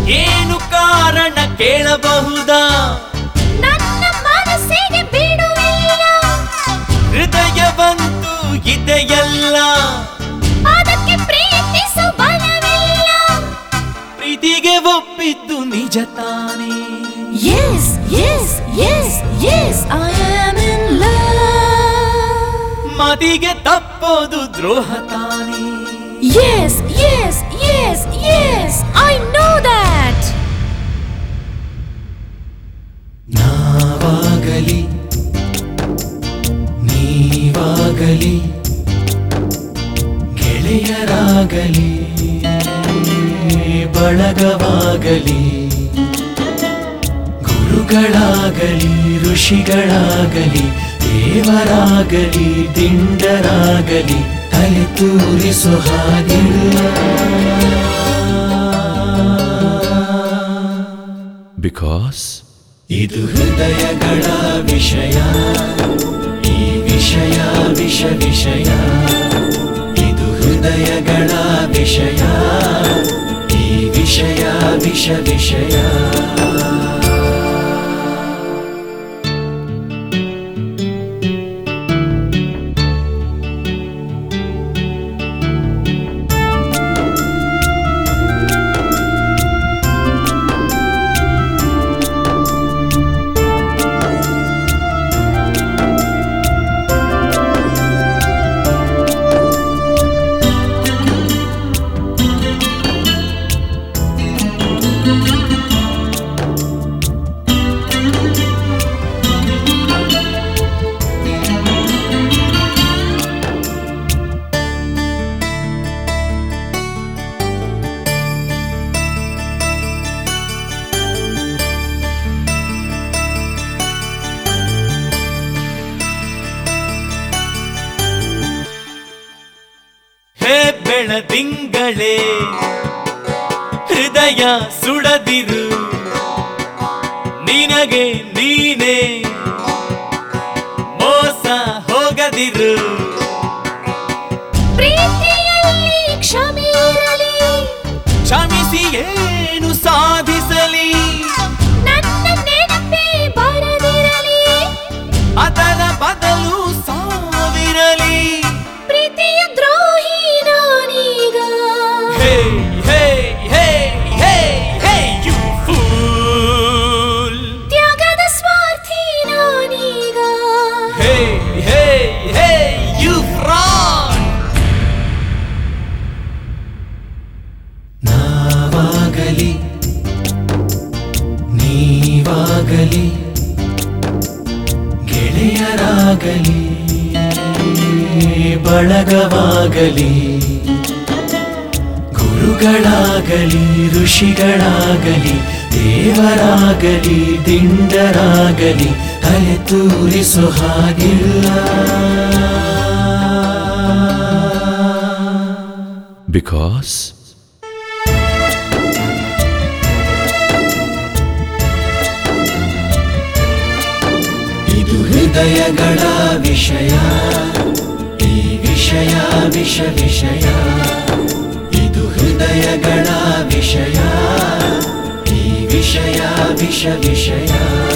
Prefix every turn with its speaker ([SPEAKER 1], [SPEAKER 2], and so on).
[SPEAKER 1] ಏನು ಕಾರಣ ಕೇಳಬಹುದಾ
[SPEAKER 2] ನನ್ನ ಮನಸ್ಸಿಗೆ ಬಿಡುವಿಲ್ಲ
[SPEAKER 1] ಹೃದಯವಂತೂ ಇದೆಯಲ್ಲ
[SPEAKER 2] ಅದಕ್ಕೆ ಪ್ರೀತಿಸೋ ಬಲವಿಲ್ಲ
[SPEAKER 1] ಪ್ರೀತಿಗೆ ಒಪ್ಪಿದ್ದು ನಿಜ ತಾನೇ
[SPEAKER 2] Yes, yes, yes, yes, I am in love.
[SPEAKER 1] ಮದಿಗೆ ತಪ್ಪೋದು ದ್ರೋಹ ತಾನೇ
[SPEAKER 2] Yes, yes, yes, yes, I know that.
[SPEAKER 1] ನಾವಾಗಲಿ ನೀವಾಗಲಿ ಗೆಳೆಯರಾಗಲಿ ಬಳಗವಾಗಲಿ ಗುರುಗಳಾಗಲಿ ಋಷಿಗಳಾಗಲಿ ದೇವರಾಗಲಿ ದಿಂಡರಾಗಲಿ ತಲೆ ತೂರಿಸೋ ಹಾಗಿಲ್ಲ
[SPEAKER 3] ಬಿಕಾಸ್
[SPEAKER 1] ಇದು ಹೃದಯಗಳ ವಿಷಯ ಈ ವಿಷಯ ವಿಷ ವಿಷಯ ಇದು ಹೃದಯಗಳ ವಿಷಯ ಈ ವಿಷಯ ವಿಷ ವಿಷಯ ಹೇ ಬೆಳದಿಂಗಳೇ ಹೃದಯ ಸುಡದಿರು ನಿನಗೆ ನೀನೇ ಮೋಸ ಹೋಗದಿರು
[SPEAKER 2] ಪ್ರೀತಿಯಲ್ಲಿ ಕ್ಷಮೆ ಇರಲಿ
[SPEAKER 1] ಕ್ಷಮಿಸಿ ಏನು ಸಾಧಿಸಲಿ
[SPEAKER 2] ನನ್ನ ನೆನಪೇ ಬರದಿರಲಿ
[SPEAKER 1] ಅದರ ಬದಲು ಸಾವಿರಲಿ
[SPEAKER 2] ಪ್ರೀತಿಯ ದ್ರೋಹಿ ನಾನೀಗ
[SPEAKER 1] ಹೇ ಹೇ ಹೇ ಹೇ ಹೇ ಯು ಫೂಲ್
[SPEAKER 2] ತ್ಯಾಗದ ಸ್ವಾರ್ಥಿ ನಾನೀಗ
[SPEAKER 1] ಹೇ ಹೇ ಹೇ ಯು ಫ್ರಾಡ್ ನಾವಾಗಲಿ ನೀವಾಗಲಿ ಗೆಳೆಯರಾಗಲಿ ಬಳಗವಾಗಲಿ ಗುರುಗಳಾಗಲಿ ಋಷಿಗಳಾಗಲಿ ದೇವರಾಗಲಿ ದಿಂಡರಾಗಲಿ ತಲೆ ತೂರಿಸೋ ಹಾಗಿಲ್ಲ
[SPEAKER 3] ಬಿಕಾಸ್
[SPEAKER 1] ಇದು ಹೃದಯಗಳ ವಿಷಯ ಈ ವಿಷಯ ವಿಷ ವಿಷಯ ಇದು ಹೃದಯಗಳ ವಿಷಯ ಈ ವಿಷಯ ವಿಷ ವಿಷಯ